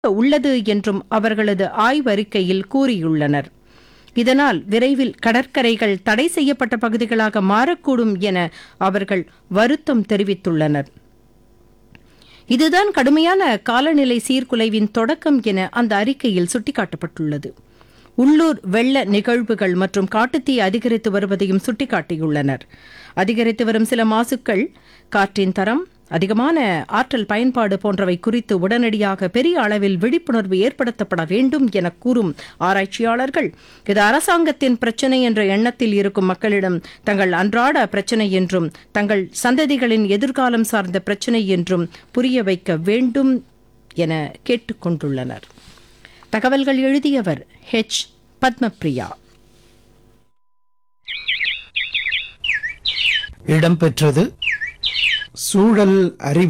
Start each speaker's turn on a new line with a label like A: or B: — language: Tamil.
A: உள்ளது என்றும் அவர்களது ஆய்வறிக்கையில் கூறியுள்ளனர் இதனால் விரைவில் கடற்கரைகள் தடை செய்யப்பட்ட பகுதிகளாக மாறக்கூடும் என அவர்கள் வருத்தம் தெரிவித்துள்ளனர் இதுதான் கடுமையான காலநிலை சீர்குலைவின் தொடக்கம் என அந்த அறிக்கையில் சுட்டிக்காட்டப்பட்டுள்ளது உள்ளூர் வெள்ள நிகழ்வுகள் மற்றும் காட்டுத்தீ அதிகரித்து வருவதையும் சுட்டிக்காட்டியுள்ளனர் அதிகரித்து வரும் சில மாசுக்கள் காற்றின் தரம் அதிகமான ஆற்றல் பயன்பாடு போன்றவை குறித்து உடனடியாக பெரிய அளவில் விழிப்புணர்வு ஏற்படுத்தப்பட வேண்டும் என கூறும் ஆராய்ச்சியாளர்கள் இது அரசாங்கத்தின் பிரச்சினை என்ற எண்ணத்தில் இருக்கும் மக்களிடம் தங்கள் அன்றாட பிரச்சினை என்றும் தங்கள் சந்ததிகளின் எதிர்காலம் சார்ந்த பிரச்சினை என்றும் புரிய வைக்க வேண்டும் என கேட்டுக்கொண்டுள்ளனர் தகவல்கள் எழுதியவர் ஹெச் பத்மபிரியா
B: இடம்பெற்றது சூழல் அறிவு